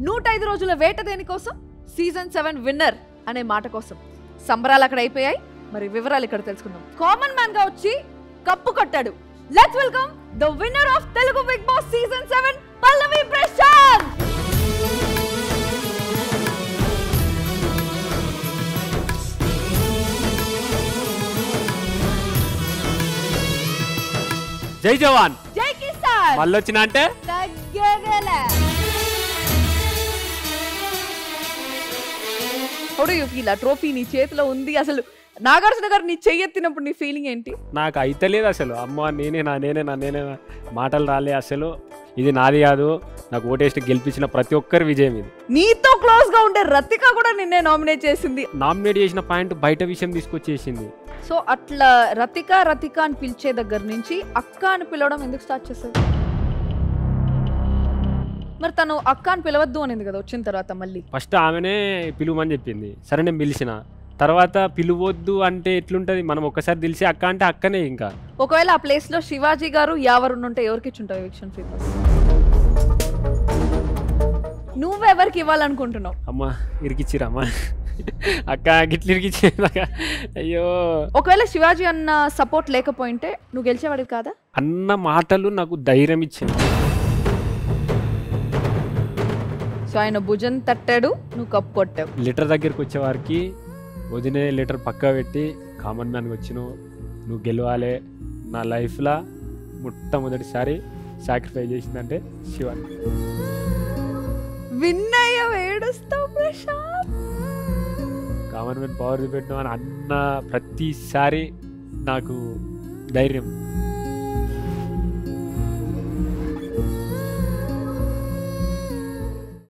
నూట ఐదు రోజుల వేట దేనికోసం సీజన్ సెవెన్ విన్నర్ అనే మాట కోసం సంబరాలు అక్కడ అయిపోయాయి మరి వివరాలు ఇక్కడ తెలుసుకుందాం కామన్ మ్యాన్ గా వచ్చి కప్పు కొట్టాడు let's welcome the winner of Telugu Bigg Boss season seven Pallavi Prashanth జై జవాన్ జై కిసాన్ మళ్ళొచ్చిన అంటే తగ్గగల హౌడు యూ ఫీల్ ఆ ట్రోఫీ నీ చేతిలో ఉంది అసలు నాగార్జున గారు నీ చెయ్యెత్తినప్పుడు నీ ఫీలింగ్ ఏంటి నాకు అయితలేదు అసలు అమ్మ నేనేనా నేనేనా నేనేనా మాటలు రాలే అసలు ఇది నాది కాదు నాకు ఓటేసి గెలిపించిన ప్రతి ఒక్కరి విజయం ఇది నీతో క్లోజ్ గా ఉండే రతిక కూడా నిన్నే నామినేట్ చేసింది నామినేట్ చేసిన పాయింట్ బయట విషయం తీసుకొచ్చేసింది సో అట్లా రతిక రతిక అని పిలిచే దగ్గర నుంచి అక్క అని పిలవడం ఎందుకు స్టార్ట్ చేసావు మరి తను అక్క అని పిలవద్దు అనింది కదా వచ్చిన తర్వాత మళ్ళీ ఫస్ట్ ఆమెనే పిలువమని చెప్పింది సరే నేను పిలిచిన తర్వాత పిలువద్దు అంటే ఎట్లుంటది మనం ఒక్కసారి తెలిసి అక్క అంటే అక్కనే ఇంకా ఒకవేళ ఆ ప్లేస్ లో శివాజీ గారు యావరు ఉంటే ఎవరికి ఇచ్చుంటావు ఎవిక్షన్ ఫేమస్ నువ్వెవరికి ఇవ్వాలనుకుంటున్నావు అమ్మ ఇరికిచ్చిరమ్మా అక్క గిట్ల ఇరికిచ్చి అయ్యో ఒకవేళ శివాజీ అన్న సపోర్ట్ లేకపోయింటే నువ్వు గెలిచేవాడివి కాదా అన్న మాటలు నాకు ధైర్యం ఇచ్చింది సో ఆయన భుజం తట్టాడు నువ్వు కప్పు కొట్టావు లీటర్ దగ్గరికి వచ్చే వారికి వదినే లీటర్ పక్కా పెట్టి కామన్ మ్యాన్కి వచ్చినావు నువ్వు గెలవాలి నా లైఫ్లో మొట్టమొదటిసారి సాక్రిఫై చేసిందంటే శివాని విన్నయ్య ఏడుస్తావు ప్రశాంత్ కామన్ మ్యాన్ పవర్ చూపెట్టిన అని అన్న ప్రతిసారి నాకు ధైర్యం